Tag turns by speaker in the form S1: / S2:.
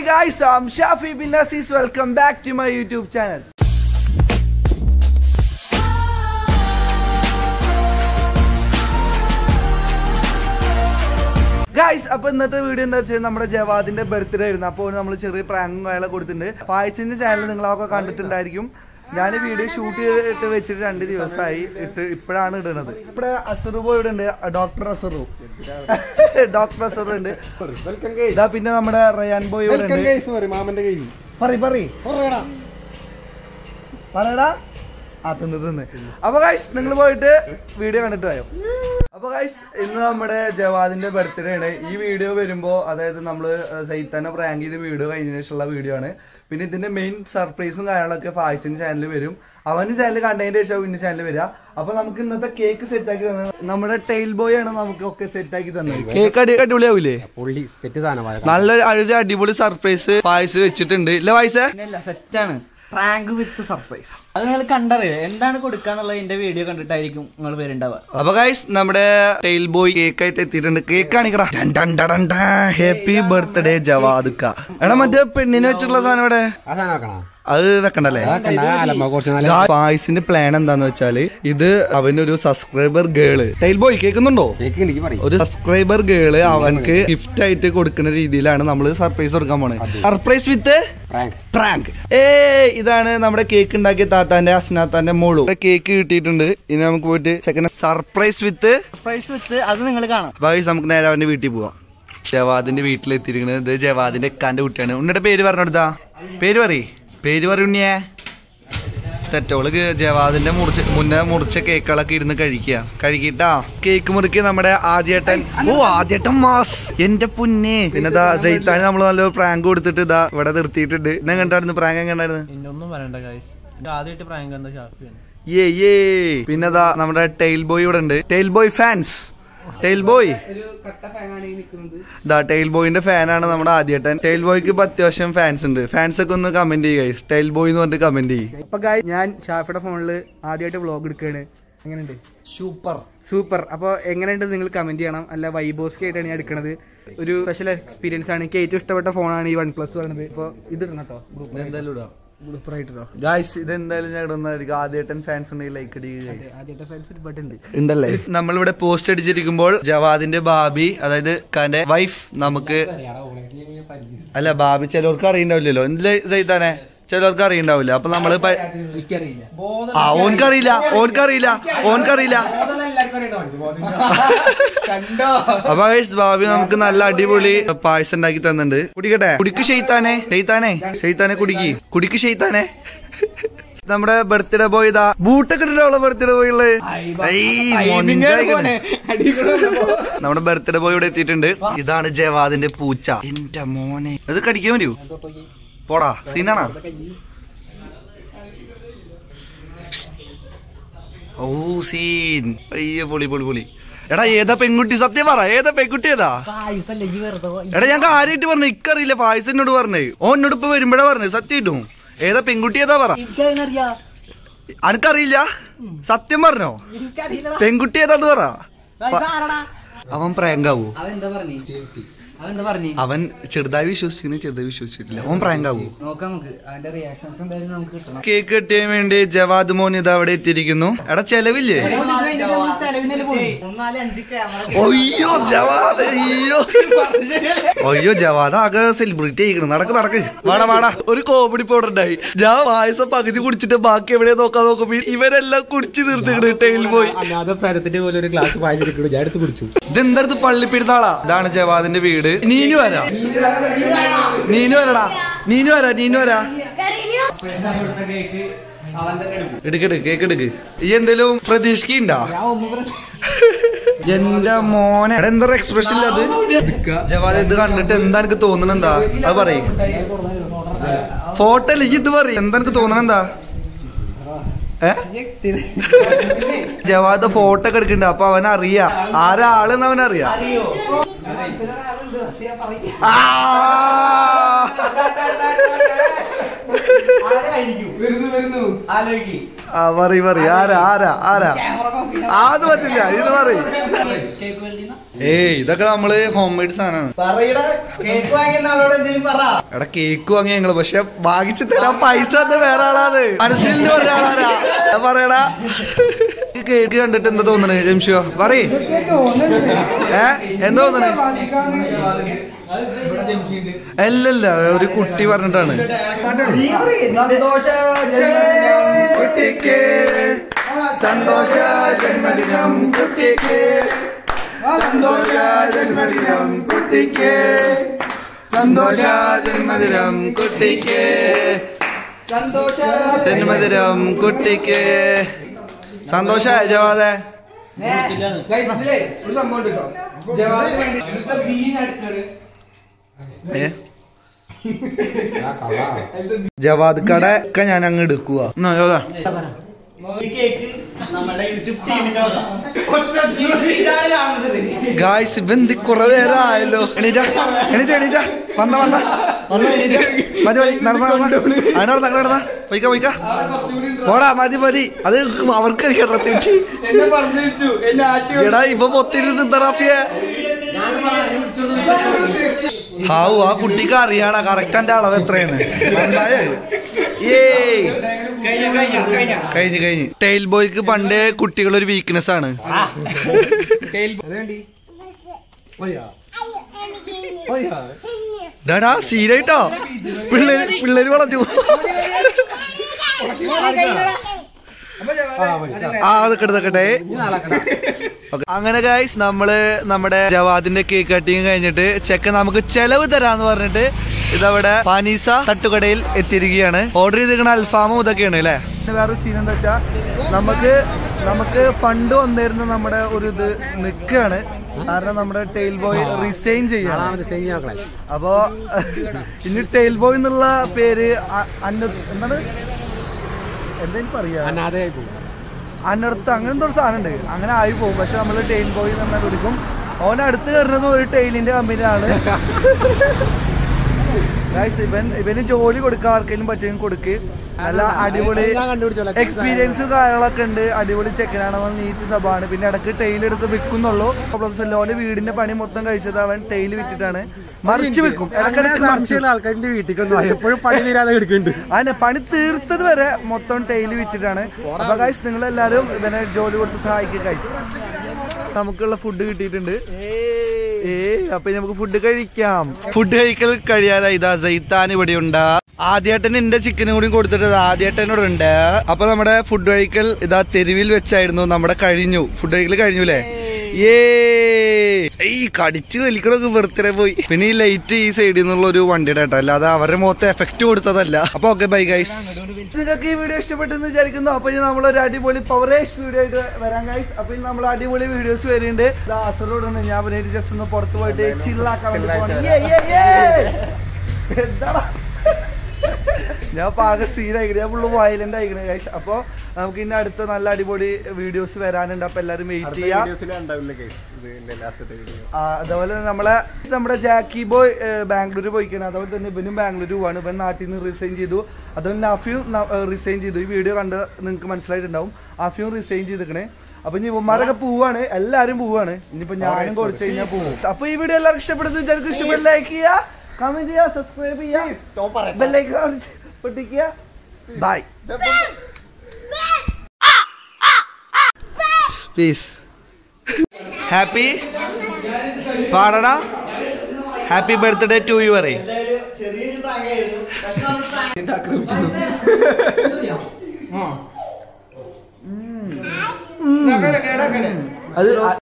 S1: guys, I'm Shafi bin Aziz. Welcome back to my YouTube channel. Guys അപ്പൊ ഇന്നത്തെ video എന്താ വെച്ചാൽ നമ്മുടെ ജവാദിന്റെ ബർത്ത്ഡേ ആയിരുന്നു അപ്പോൾ നമ്മൾ ചെറിയ പ്രാങ്കും കാര്യങ്ങളൊക്കെ കൊടുത്തിട്ടുണ്ട് ഫായ്സിന്റെ ചാനൽ നിങ്ങളൊക്കെ കണ്ടിട്ടുണ്ടായിരിക്കും ഞാൻ വീഡിയോ ഷൂട്ട് ചെയ്തിട്ട് വെച്ചിട്ട് രണ്ട് ദിവസമായി ഇട്ട് ഇപ്പോഴാണ് ഇടുന്നത് ഇവിടെ അസറു ബോയ് ഇവിടെ ഉണ്ട് ഡോക്ടർ അസറു ഡോക്ടർ അസറു ഉണ്ട്
S2: വെൽക്കം ഗൈസ്
S1: ഇതാ പിന്നെ നമ്മുടെ റയാൻ ബോയ് ഇവിടെ
S2: വെൽക്കം
S1: ഉണ്ട്
S2: ഗൈസ് പറയും മാമന്റെ കയ്യിൽ
S1: പറ പറ
S2: പറയടാ
S1: പറയടാ ആ തിന്ന് തിന്ന് അപ്പൊ ഗൈസ് നിങ്ങൾ പോയിട്ട് വീഡിയോ കണ്ടിട്ട് പോയോ അപ്പൊ ഗൈസ് ഇന്ന് നമ്മുടെ ജവാദിന്റെ ബർത്ത്ഡേ ആണ് ഈ വീഡിയോ വരുമ്പോ അതായത് നമ്മള് സൈത്താനെ പ്രാങ്ക് ചെയ്ത് വീഡിയോ കഴിഞ്ഞതിന് ശേഷമുള്ള വീഡിയോ ആണ് പിന്നെ ഇതിന്റെ മെയിൻ സർപ്രൈസും കാര്യങ്ങളൊക്കെ ഫായ്സിന്റെ ചാനലിൽ വരും അവന് ചാനൽ കണ്ടതിന്റെ ശേഷം ഇന്ന ചാനൽ വരിക അപ്പൊ നമുക്ക് ഇന്നത്തെ കേക്ക് സെറ്റ് ആക്കി തന്നത് നമ്മുടെ ടെയിൽ ബോയ് ആണ് നമുക്ക് ഒക്കെ സെറ്റ് ആക്കി തന്നത് കേക്ക് അടി അടിപൊളിയാവൂലേ
S2: പൊള്ളി സെറ്റ് സാധനം
S1: നല്ലൊരു ഒരു അടിപൊളി സർപ്രൈസ് പായസ് വെച്ചിട്ടുണ്ട് ഇല്ല പായസേ
S3: ഇല്ല സെറ്റാണ് പ്രാങ്ക് വിത്ത് സർപ്രൈസ് അത് നിങ്ങൾ കണ്ടറിയോ എന്താണ് കൊടുക്കാന്നുള്ളത് എന്റെ വീഡിയോ കണ്ടിട്ടായിരിക്കും നിങ്ങൾ വരുണ്ടാവുക
S1: അപ്പൊ ഗൈസ് നമ്മുടെ ടെയിൽ ബോയ് കേക്ക് ആയിട്ട് എത്തിയിട്ടുണ്ട് കേക്ക് കാണിക്കടാ ഹാപ്പി ബർത്ത്ഡേ ജവാദ്ക്ക എടാ മറ്റേ പെണ്ണിനെ വെച്ചിട്ടുള്ള സാധനം ഇവിടെ
S2: ആ സാധനം വെക്കണം
S1: അത് വെക്കണ്ടല്ലേ
S2: അതൊക്കെ അലമ്പ കുറച്ച് നല്ല
S1: പായസിന്റെ പ്ലാൻ എന്താന്ന് വെച്ചാല് ഇത് അവനൊരു സബ്സ്ക്രൈബർ ഗേള് ടെയിൽ ബോയ് കേൾക്കുന്നുണ്ടോ
S2: കേക്ക് എനിക്ക് പറയും
S1: ഒരു സബ്സ്ക്രൈബർ ഗേള് അവൻക്ക് ഗിഫ്റ്റ് ആയിട്ട് കൊടുക്കുന്ന രീതിയിലാണ് നമ്മൾ സർപ്രൈസ് കൊടുക്കാൻ പോണത് സർപ്രൈസ് വിത്ത്
S2: പ്രാങ്ക്
S1: പ്രാങ്ക് ഏ ഇതാണ് നമ്മുടെ കേക്ക് ഉണ്ടാക്കിയ താത്താന്റെ അസ്നാത്താന്റെ മോളു കേക്ക് കിട്ടിയിട്ടുണ്ട് ഇനി നമുക്ക് പോയിട്ട് second surprise with
S3: surprise with അത് നിങ്ങൾ കാണാം
S1: ഭാവി നമുക്ക് നേരെ അവന്റെ വീട്ടിൽ പോവാം ജവാദിന്റെ വീട്ടിലെത്തിയിരിക്കുന്നത് ഇത് ജവാദിന്റെ എക്കാന്റെ കുട്ടിയാണ് ഉണ്ണിയുടെ പേര് പറഞ്ഞെടുത്താ പേര് പറയ് പേര് പറ ഉണ്ണിയെ തെറ്റോള് ജവാദിന്റെ മുറിച്ച് മുന്നേ മുറിച്ച കേക്കുകളൊക്കെ ഇരുന്ന് കഴിക്കുക കഴിക്കിട്ടാ കേക്ക് മുറിക്ക് നമ്മുടെ ആദ്യേട്ടൻ ഓ ആദ്യേട്ടൻ മാസ് എന്റെ പുന്നെ പിന്നെ ദാ ജയിത്താന് നമ്മള് നല്ലൊരു പ്രാങ്ക് കൊടുത്തിട്ട് ഇതാ ഇവിടെ നിർത്തിയിട്ടുണ്ട് ഇന്നെ കണ്ടായിരുന്നു പ്രാങ്ക് എങ്ങണ്ടായിരുന്നു
S3: എന്റെ ഒന്നും പറയണ്ട ഗൈസ് ആദ്യമായിട്ട് പ്രാങ്ക് എന്താ ഷാർപ്പിയാണ്
S1: ഏ ഏ പിന്നെ ദാ നമ്മുടെ ടെയിൽ ബോയ് ഇവിടെ ഉണ്ട് tail boy fans tail boy ദാ ടെയിൽ ബോയിന്റെ ഫാനാണ് നമ്മുടെ ആദ്യേട്ടൻ ടെയിൽ ബോയ്ക്ക് ഇപ്പൊ അത്യാവശ്യം ഫാൻസ് ഉണ്ട് ഫാൻസ് ഒക്കെ ഒന്ന് കമന്റ് ചെയ്യുക ടെയിൽ ബോയ് എന്ന് പറഞ്ഞിട്ട് കമന്റ് ചെയ്യും
S4: അപ്പൊ ഗായ് ഞാൻ ഷാഫിയുടെ ഫോണിൽ ആദ്യമായിട്ട് വ്ളോഗ് എടുക്കുകയാണ് എങ്ങനെയുണ്ട്
S1: സൂപ്പർ
S4: സൂപ്പർ അപ്പോൾ എങ്ങനെയുണ്ട് നിങ്ങൾ കമന്റ് ചെയ്യണം അല്ല വൈബോസ്കി ആയിട്ടാണ് ഞാൻ എടുക്കുന്നത് ഒരു സ്പെഷ്യൽ എക്സ്പീരിയൻസ് ആണ് എനിക്ക് ഏറ്റവും ഇഷ്ടപ്പെട്ട ഫോണാണ് ഈ വൺ പ്ലസ് പറയുന്നത് ഇപ്പോൾ ഇത് ഇടണം കേട്ടോ
S1: എന്തായാലും ഇടാം
S4: ഗ്രൂപ്പറായിട്ടോ
S1: ഗായ്സ് ഇത് എന്തായാലും ഞാൻ ഇടുന്നതായിരിക്കും ആദ്യേട്ടൻ ഫാൻസ് ഉണ്ടെങ്കിൽ ലൈക്ക് അടിക്കുക ഗൈസ്
S4: ആദ്യത്തെ ഫാൻസ് ഒരുപാട് ഉണ്ട്
S1: ഉണ്ടല്ലേ നമ്മളിവിടെ പോസ്റ്റ് അടിച്ചിരിക്കുമ്പോൾ ജവാദിന്റെ ബാബി അതായത് കാന്റെ വൈഫ് നമുക്ക് അല്ല ബാബി ചിലവർക്ക് അറിയണ്ടാവില്ലല്ലോ എന്തിലെ ചെയ്താനെ ചിലവർക്ക് അറിയണ്ടാവില്ല അപ്പൊ നമ്മള് പ- ആ ഓൻക്കറിയില്ല ഓൻക്കറിയില്ല ഓൻക്കറിയില്ല അപ്പൊ guys, ബാബി നമുക്ക് നല്ല അടിപൊളി പായസം ഉണ്ടാക്കി തന്നിട്ടുണ്ട് കുടിക്കട്ടെ കുടിക്ക് ഷെയ്ത്താനെ ഷെയ്ത്താനെ ഷെയ്ത്താനെ കുടിക്ക് കുടിക്ക് ഷെയ്ത്താനെ നമ്മുടെ ബർത്ത്ഡേ ബോയ് ഇതാ ബൂട്ടൊക്കെ ഇട്ടിട്ടുള്ള ബർത്ത്ഡേ ബോയ് ഉള്ളത് നമ്മുടെ ബർത്ത്ഡേ ബോയ് ഇവിടെ എത്തിയിട്ടുണ്ട് ഇതാണ് ജവാദിന്റെ പൂച്ച എന്റെ മോനെ അത് കടിക്കാൻ വരൂ പോടാ സീനാണാ ഓ സീൻ അയ്യോ പൊളി പൊളി പൊളി എടാ ഏതാ പെൺകുട്ടി സത്യം പറ ഏതാ പെൺകുട്ടി ഏതാ എടാ ഞാൻ കാര്യമായിട്ട് പറഞ്ഞു ഇക്കറിയില്ല പായസം എന്നോട് പറഞ്ഞേ ഓ എന്നോട് ഇപ്പൊ വരുമ്പോഴാ പറഞ്ഞു സത്യമായിട്ടും ഏതാ പെൺകുട്ടി ഏതാ പറ അനക്കറിയില്ല സത്യം പറഞ്ഞോ പെൺകുട്ടി ഏതാന്ന് പറ അവൻ പ്രാങ്കാവൂ
S3: അതെന്താ പറഞ്ഞു അതെന്താ പറഞ്ഞു
S1: അവൻ ചെറുതായി വിശ്വസിക്കുന്നു ചെറുതായി വിശ്വസിച്ചിട്ടില്ല അവൻ പ്രാങ്കാവൂ
S3: നോക്കാം നമുക്ക് അതിന്റെ റിയാക്ഷൻസ് എന്തായാലും നമുക്ക് കിട്ടണം
S1: കേക്ക് കെട്ടിയാൻ വേണ്ടി ജവാദ് മോൻ ഇത് അവിടെ എത്തിയിരിക്കുന്നു എടാ ചെലവില്ലേ
S3: ഒന്നാല് അഞ്ച് ക്യാമറ
S1: അയ്യോ ജവാദ് അയ്യോ അയ്യോ ജവാദ് ആകെ സെലിബ്രിറ്റി ആയിക്കണം നടക്ക് നടക്ക് വാടാ വാടാ ഒരു കോമഡി പൗഡർ ഉണ്ടായി ഞാൻ പായസം പകുതി കുടിച്ചിട്ട് ബാക്കി എവിടെ നോക്കാൻ നോക്കുമ്പോ ഇവരെല്ലാം കുടിച്ച് തീർത്തിക്കണ് ടൈൽ പോയി
S2: അല്ലാതെ പരത്തിന്റെ പോലെ ഒരു ഗ്ലാസ് പായസം എടുക്കുന്നു ഞാൻ എടുത്ത് കുടിച്ചു
S1: ഇതെന്തടുത്ത് പള്ളിപ്പെരുന്നാളാ ഇതാണ് ജവാദിന്റെ വീട് നീനു വരാ നീനു വരടാ നീനു വരാ നീനു വരാ എടുക്കെടു കേക്ക് എടുക്ക് ഈ എന്തേലും പ്രതീക്ഷിക്കണ്ടാ എന്റെ മോനെ എടാ, എന്താ എക്സ്പ്രഷൻ ഇല്ല അത് ജവാദ് ഇത് കണ്ടിട്ട് എന്താ എനിക്ക് തോന്നണെന്താ അത് പറയും ഫോട്ടോ അല്ല ഇയ്യ് ഇത് പറയും എന്താ എനിക്ക് തോന്നണെന്താ ഏ ജവാദ് ഫോട്ടോ ഒക്കെ എടുക്കണ്ട അപ്പൊ അവൻ അറിയാ ആരാളെന്ന് അവൻ അറിയാ ആ! ആ പറയ് പറയ് ആരാ ആരാ ആരാ ആ, അത് പറ്റില്ല ഇത് പറയ് ഏയ് ഇതൊക്കെ നമ്മള് ഹോം മെയ്ഡ് സാധനമാണ്
S3: പറയടാ കേക്ക് വാങ്ങിയ ആളോട് എന്തെങ്കിലും പറ
S1: എടാ കേക്ക് വാങ്ങിയ ഞങ്ങള് പക്ഷെ വാങ്ങിച്ചു തരാൻ പൈസ അത് വേറെ ആളാണ് മനസ്സിലിന്റെ ഒരാളാരാ ഞാൻ പറയടാ ഈ കേക്ക് കണ്ടിട്ട് എന്താ തോന്നണേ ജംഷിയോ പറയേ ഏ എന്താ തോന്നണേ അല്ലല്ല ഒരു കുട്ടി പറഞ്ഞിട്ടാണ് കുട്ടിക്ക് സന്തോഷ ജന്മദിനം കുട്ടിക്ക് സന്തോഷ ജന്മദിനം കുട്ടിക്ക് സന്തോഷ ജന്മദിനം കുട്ടിക്ക് ജന്മദിനം കുട്ടിക്ക് സന്തോഷ ജവാദേ ഏ ജവാദ് കട ഒക്കെ ഞാൻ അങ്ങ് എടുക്കുക എന്നാ ജവാദാ
S3: ഈ കേക്ക് നമ്മുടെ യൂട്യൂബ് ടീമിന്റെ ഇതാണ് കാണുന്നത്
S1: ഗായ്സ് ഇവന്ത് കുറെ നേരം ആയല്ലോ എണീറ്റ എണീറ്റ എണീറ്റ വന്ന വന്ന വന്ന എണീറ്റ മതി മതി നടന്ന അങ്ങനെ നടന്ന അങ്ങനെ നടന്ന പോയിക്ക പോയിക്ക പോടാ മതി മതി അത് അവർക്ക് കഴിക്കട്ടെ തെറ്റി എടാ ഇപ്പൊ പൊത്തിരുന്ന് തെറാപ്പിയെ ഹാവു ആ കുട്ടിക്ക് അറിയാണ കറക്റ്റ് എന്റെ അളവ് എത്രയാണ് നന്നായി ഏയ് കഴിഞ്ഞു കഴിഞ്ഞു ടെയിൽ ബോയ്ക്ക് പണ്ട് കുട്ടികൾ ഒരു വീക്ക്നെസ് ആണ് ഡാടാ സീനായിട്ടോ പിള്ളേര് പിള്ളേര് വളഞ്ഞു ആ അതൊക്കെ എടുത്തക്കട്ടെ Okay. അങ്ങനെ ഗൈസ് നമ്മള് നമ്മുടെ ജവാദിന്റെ കേക്ക് കട്ടിങ് കഴിഞ്ഞിട്ട് ചെക്ക നമുക്ക് ചെലവ് തരാന്ന് പറഞ്ഞിട്ട് ഇതവിടെ പാനീസ തട്ടുകടയിൽ എത്തിയിരിക്കുകയാണ് ഓർഡർ ചെയ്തിരിക്കുന്ന അൽഫാമും ഇതൊക്കെയാണ് അല്ലേ വേറൊരു സീൻ എന്താ വെച്ചാ നമുക്ക് നമുക്ക് ഫണ്ട് വന്നിരുന്ന നമ്മുടെ ഒരു ഇത് നിൽക്കുകയാണ് കാരണം നമ്മുടെ ടെയിൽ ബോയ് റിസൈൻ ചെയ്യണം അപ്പോ ഇനി ടെയിൽ ബോയ് എന്നുള്ള പേര് അ- അന്ന എന്താണ് എന്താ എനിക്ക് പറയാ
S2: അനാഥയായി പോകും
S1: അനർത്ത് അങ്ങനത്തെ ഒരു സാധനം ഉണ്ട് അങ്ങനെ ആയി പോകും പക്ഷെ നമ്മൾ ടെയിൽ ബോയ് എന്ന് പറഞ്ഞാൽ വിളിക്കും ഓൻ അടുത്ത് കയറുന്നത് ഒരു ടെയിലിന്റെ കമ്പനിയാണ് Guys, ഇവൻ ഇവന് ജോലി കൊടുക്കാൻ ആർക്കെങ്കിലും പറ്റുമെങ്കിൽ കൊടുക്ക് നല്ല അടിപൊളി എക്സ്പീരിയൻസും കാര്യങ്ങളൊക്കെ ഉണ്ട് അടിപൊളി ചെക്കനാണ് അവൻ നീറ്റ് സഭാണ് പിന്നെ ഇടക്ക് ടെയിൽ എടുത്ത് വിൽക്കുന്നുള്ളൂ പ്രോബ്ലംസ് അല്ല ഓന്റെ വീടിന്റെ പണി മൊത്തം കഴിച്ചത് അവൻ ടെയിൽ വിറ്റിട്ടാണ് മറിച്ച് വെക്കും ഇടക്കിടക്ക് മറിച്ച് വെക്കും.
S2: ആൾക്കാരുടെ വീട്ടിൽ എപ്പോഴും പണി തീരാതെ എടുക്കുന്നുണ്ട്
S1: അതിനെ പണി തീർത്തത് വരെ മൊത്തം ടൈല് വിറ്റിട്ടാണ് അപ്പൊ ഗൈസ് നിങ്ങൾ എല്ലാരും ഇവനെ ജോലി കൊടുത്ത് സഹായിക്കുക guys. നമുക്കുള്ള ഫുഡ് കിട്ടിയിട്ടുണ്ട് ഏ അപ്പൊ ഇനി നമുക്ക് ഫുഡ് കഴിക്കാം ഫുഡ് കഴിക്കൽ കഴിയാതെ ഇതാ സൈത്താൻ ഇവിടെ ഉണ്ട് ആദ്യേട്ടൻ എന്റെ ചിക്കനും കൂടി കൊടുത്തിട്ട് ആദ്യേട്ടനോട് ഉണ്ട് അപ്പൊ നമ്മുടെ ഫുഡ് കഴിക്കൽ ഇതാ തെരുവിൽ വെച്ചായിരുന്നു നമ്മുടെ കഴിഞ്ഞു ഫുഡ് കഴിക്കൽ കഴിഞ്ഞു അല്ലേ ഏ ഈ കടിച്ചു വലിക്കണൊക്കെ ബർത്ത്ഡേ പോയി പിന്നെ ഈ ലൈറ്റ് ഈ സൈഡിൽ നിന്നുള്ള ഒരു വണ്ടിയുടെ കേട്ടോ അല്ലാതെ അവരുടെ മുഖത്ത് എഫക്ട് കൊടുത്തതല്ല അപ്പൊ ഓക്കെ ബൈ ഗൈസ് നിങ്ങൾക്ക് ഈ വീഡിയോ ഇഷ്ടപ്പെട്ടെന്ന് വിചാരിക്കുന്നു അപ്പൊ ഇനി നമ്മളൊരു അടിപൊളി പവറേഷ് വീഡിയോ ആയിട്ട് വരാം ഗൈസ് അപ്പൊ ഇനി നമ്മൾ അടിപൊളി വീഡിയോസ് വരുന്നുണ്ട് അസറോടാണ് ഞാൻ പിന്നെ ജസ്റ്റ് ഒന്ന് പുറത്ത് പോയിട്ട് ചില്ലാക്കാൻ വേണ്ടി പോകണം എന്താടാ ഞാൻ പാക സീനായിക്കണേ ഞാൻ ഫുള്ള് വയലന്റ് ആയിക്കണേ ഗൈസ് അപ്പൊ നമുക്ക് ഇനി അടുത്ത നല്ല അടിപൊളി വീഡിയോസ് വരാനുണ്ട് അപ്പൊ എല്ലാരും വെയിറ്റ് ചെയ്യാം ആ, അതുപോലെ തന്നെ നമ്മളെ നമ്മുടെ ജാക്കി ബോയ് ബാംഗ്ലൂർ പോയിക്കാണ് അതുപോലെ തന്നെ ഇവനും ബാംഗ്ലൂർ പോവാണ് ഇവൻ നാട്ടിൽ നിന്ന് റിസൈൻ ചെയ്തു അതുപോലെ നാഫിയും റിസൈൻ ചെയ്തു ഈ വീഡിയോ കണ്ട് നിങ്ങൾക്ക് മനസ്സിലായിട്ടുണ്ടാവും ആഫിയും റിസൈൻ ചെയ്തിക്കണേ അപ്പൊ ഇനി ഇവന്മാരൊക്കെ പോവാണ് എല്ലാരും പോവാണ് ഇനിയിപ്പോ ഞാനും കുറച്ച് കഴിഞ്ഞാൽ പോവും അപ്പൊ ഈ വീഡിയോ എല്ലാവർക്കും ഇഷ്ടപ്പെടുന്നു വിചാരിക്കും ഇഷ്ടപ്പെട്ട ലൈക്ക് ചെയ്യുക കമന്റ് ചെയ്യുക സബ്സ്ക്രൈബ് ചെയ്യുക ബെല്ലൈക്കൺ പൊട്ടിക്കുക ബൈ പീസ് ഹാപ്പി പാടടാ ഹാപ്പി ബർത്ത്ഡേ ടു യു പറയേ
S3: ചെറിയൊരു പ്രായമായിരുന്നു പക്ഷെ നമ്മൾ
S1: അത്